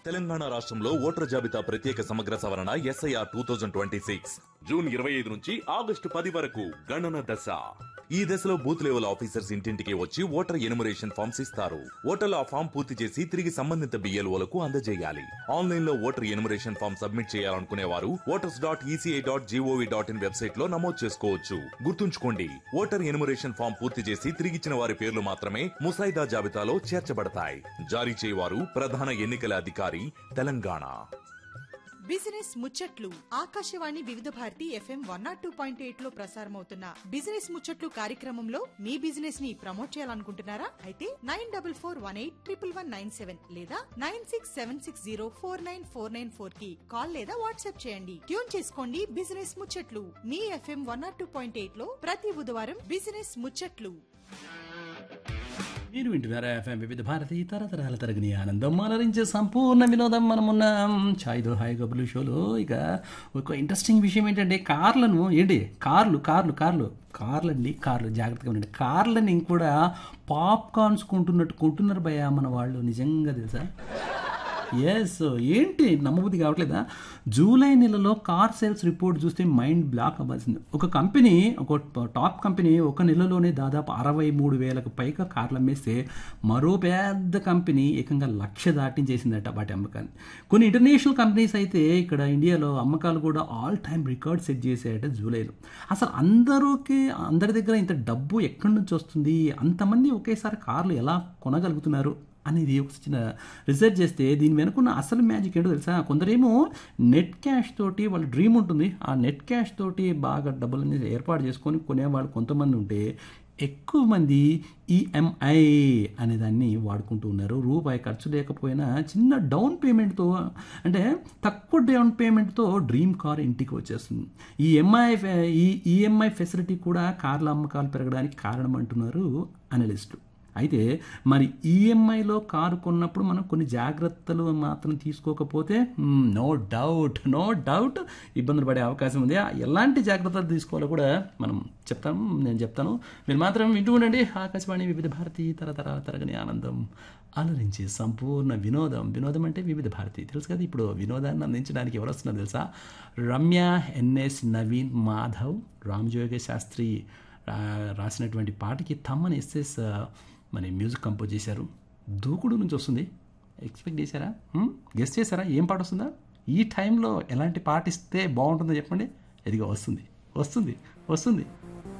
తెలంగాణ రాష్ట్రంలో ఓటర్ జాబితా ప్రత్యేక సమగ్ర సవరణ S I R two thousand twenty six June ఇరవై ఐదు నుంచి ఆగస్టు పది వరకు గణన దశ ఈ దశలో బూత్ లెవెల్ ఆఫీసర్స్ ఇంటింటికి వచ్చి ఓటర్ ఎనుమరేషన్ ఫామ్స్ ఇస్తారు ఓటర్లు ఆ ఫామ్ పూర్తి చేసి తిరిగి సంబంధిత బిఎల్ఓలకు అందజేయాలి ఆన్లైన్ లో ఓటర్ ఎనుమరేషన్ ఫామ్ సబ్మిట్ చేయాలనుకునే వారు voters dot E C I dot G O V dot in website లో నమోదు చేసుకోవచ్చు గుర్తుంచుకోండి ఓటర్ ఎనుమరేషన్ ఫామ్ పూర్తి చేసి తిరిగిచ్చిన వారి పేర్లు మాత్రమే ముసాయిదా జాబితాలో చేర్చబడతాయి జారీ చేయవారు ప్రధాన ఎన్నికల అధికారి తెలంగాణ బిజినెస్ ముచ్చట్లు Akashvani Vividh Bharati F M one nought two point eight లో ప్రసారమవుతున్న బిజినెస్ ముచ్చట్లు కార్యక్రమంలో మీ బిజినెస్ ని ప్రమోట్ చేయాలనుకుంటున్నారా అయితే nine double four one eight triple one nine seven లేదా nine six seven six zero four nine four nine four కి కాల్ లేదా వాట్సాప్ చేయండి ట్యూన్ చేసుకోండి బిజినెస్ ముచ్చట్లు మీ F M one nought two point eight లో ప్రతి బుధవారం బిజినెస్ ముచ్చట్లు మీరు వింటున్నారా ఎఫ్ఎం వివిధ భారతి తరతరాల తరగని ఆనందం అలరించే సంపూర్ణ వినోదం మనమున్నాం ఛాయ్ దో హాయ్ గబులు షోలో ఇక ఒక ఇంట్రెస్టింగ్ విషయం ఏంటంటే కార్లను ఏంటి కార్లు కార్లు కార్లు కార్లు అండి కార్లు జాగ్రత్తగా ఉండండి కార్లని కూడా పాప్కార్న్స్ కొంటున్నట్టు కొంటున్నారు భయ మన వాళ్ళు నిజంగా తెలుసా ఎస్ ఏంటి నమ్మబుద్ధి కావట్లేదా జూలై నెలలో కార్ సేల్స్ రిపోర్ట్ చూస్తే మైండ్ బ్లాక్ అవ్వాల్సింది ఒక కంపెనీ ఒక టాప్ కంపెనీ ఒక నెలలోనే దాదాపు అరవై మూడు వేలకు పైగా కార్లు అమ్మేస్తే మరో పెద్ద కంపెనీ ఏకంగా లక్ష దాటించేసిందట వాటి అమ్మకాన్ని కొన్ని ఇంటర్నేషనల్ కంపెనీస్ అయితే ఇక్కడ ఇండియాలో అమ్మకాలు కూడా ఆల్ టైమ్ రికార్డ్ సెట్ చేసాయట జూలైలో అసలు అందరికి అందరి దగ్గర ఇంత డబ్బు ఎక్కడి నుంచి వస్తుంది అంతమంది ఒకేసారి కార్లు ఎలా కొనగలుగుతున్నారు అనేది ఒక చిన్న రీసెర్చ్ చేస్తే దీని వెనుకున్న అసలు మ్యాజిక్ ఏంటో తెలుసా కొందరేమో నెట్ క్యాష్ తోటి వాళ్ళ డ్రీమ్ ఉంటుంది ఆ నెట్ క్యాష్ తోటి బాగా డబ్బులన్నీ ఏర్పాటు చేసుకొని కొనేవాళ్ళు కొంతమంది ఉంటే ఎక్కువ మంది ఈఎంఐ అనే దాన్ని వాడుకుంటూ ఉన్నారు రూపాయి ఖర్చు లేకపోయినా చిన్న డౌన్ పేమెంట్తో అంటే తక్కువ డౌన్ పేమెంట్తో డ్రీమ్ కార్ ఇంటికి వచ్చేస్తుంది ఈ ఎంఐ ఈ ఈఎంఐ ఫెసిలిటీ కూడా కార్ల అమ్మకాలు పెరగడానికి కారణం అంటున్నారు అనలిస్టులు అయితే మరి ఈఎంఐలో కారు కొన్నప్పుడు మనం కొన్ని జాగ్రత్తలు మాత్రం తీసుకోకపోతే నో డౌట్ నో డౌట్ ఇబ్బందులు పడే అవకాశం ఉంది ఎలాంటి జాగ్రత్తలు తీసుకోవాలో కూడా మనం చెప్తాం నేను చెప్తాను మీరు మాత్రం వింటూ ఉండండి ఆకాశవాణి వివిధ భారతి తరతరాల తరగని ఆనందం అలరించి సంపూర్ణ వినోదం వినోదం అంటే వివిధ భారతి తెలుసు కదా ఇప్పుడు వినోదాన్ని అందించడానికి ఎవరు వస్తున్నారు తెలుసా రమ్య ఎన్ఎస్ నవీన్ మాధవ్ రామజోగ శాస్త్రి రాసినటువంటి పాటకి తమ్మని ఎస్ఎస్ మరి మ్యూజిక్ కంపోజ్ చేశారు దూకుడు నుంచి వస్తుంది ఎక్స్పెక్ట్ చేశారా గెస్ట్ చేశారా ఏం పాట వస్తుందా ఈ టైంలో ఎలాంటి పాట ఇస్తే బాగుంటుందో చెప్పండి ఇదిగో వస్తుంది వస్తుంది వస్తుంది